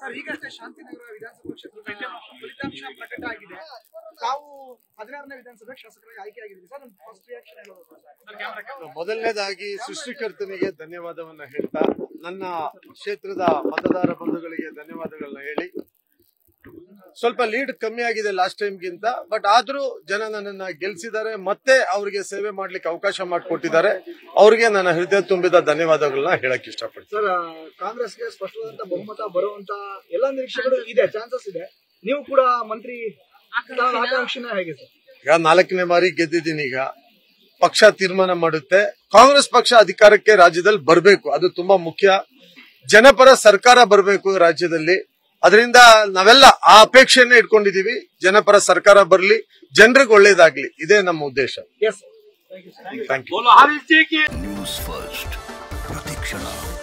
sir ಈಗಷ್ಟೇ ಶಾಂತಿನಗರ ವಿಧಾನಸಭಾ ಕ್ಷೇತ್ರದ ಫಲಿತಾಂಶ ಪ್ರಕಟ ಆಗಿದೆ ತಾವು ಹದಿನಾರನೇ ವಿಧಾನಸಭೆ ಶಾಸಕರಾಗಿ ಆಯ್ಕೆಯಾಗಿದ್ದೀರಿ ಸರ್ ನಮ್ಮ ಫಸ್ಟ್ ರಿಯಾಕ್ಷನ್ ಹೇಳೋದು ಮೊದಲನೇದಾಗಿ ಸೃಷ್ಟಿಕರ್ತನಿಗೆ ಧನ್ಯವಾದವನ್ನ ಹೇಳ್ತಾ ನನ್ನ ಕ್ಷೇತ್ರದ ಮತದಾರ ಬಂಧುಗಳಿಗೆ ಧನ್ಯವಾದಗಳನ್ನ ಹೇಳಿ ಸ್ವಲ್ಪ ಲೀಡ್ ಕಮ್ಮಿ ಆಗಿದೆ ಲಾಸ್ಟ್ ಟೈಮ್ಗಿಂತ ಬಟ್ ಆದ್ರೂ ಜನ ನನ್ನನ್ನ ಗೆಲ್ಸಿದ್ದಾರೆ ಮತ್ತೆ ಅವರಿಗೆ ಸೇವೆ ಮಾಡ್ಲಿಕ್ಕೆ ಅವಕಾಶ ಮಾಡಿಕೊಟ್ಟಿದ್ದಾರೆ ಅವ್ರಿಗೆ ನನ್ನ ಹೃದಯ ತುಂಬಿದ ಧನ್ಯವಾದಗಳನ್ನ ಹೇಳಕ್ ಇಷ್ಟಪಡ್ತೀನಿ ಸರ್ ಕಾಂಗ್ರೆಸ್ಗೆ ಸ್ಪಷ್ಟವಾದಂತ ಬಹುಮತ ಬರುವಂತ ಎಲ್ಲಾ ನಿರೀಕ್ಷೆಗಳು ಇದೆ ಚಾನ್ಸಸ್ ಇದೆ ನೀವು ಕೂಡ ಮಂತ್ರಿ ಸ್ಥಾನದ ಆಕಾಂಕ್ಷಿನ ಹೇಗೆ ಸರ್ ಈಗ ನಾಲ್ಕನೇ ಬಾರಿ ಗೆದ್ದಿದ್ದೀನಿ ಈಗ ಪಕ್ಷ ತೀರ್ಮಾನ ಮಾಡುತ್ತೆ ಕಾಂಗ್ರೆಸ್ ಪಕ್ಷ ಅಧಿಕಾರಕ್ಕೆ ರಾಜ್ಯದಲ್ಲಿ ಬರಬೇಕು ಅದು ತುಂಬಾ ಮುಖ್ಯ ಜನಪರ ಸರ್ಕಾರ ಬರಬೇಕು ರಾಜ್ಯದಲ್ಲಿ ಅದರಿಂದ ನಾವೆಲ್ಲ ಆ ಅಪೇಕ್ಷೆಯನ್ನೇ ಇಟ್ಕೊಂಡಿದೀವಿ ಜನಪರ ಸರ್ಕಾರ ಬರಲಿ ಜನರಿಗೆ ಒಳ್ಳೇದಾಗ್ಲಿ ಇದೇ ನಮ್ಮ ಉದ್ದೇಶ yes thank you News First ಪ್ರತಿಕ್ಷಣ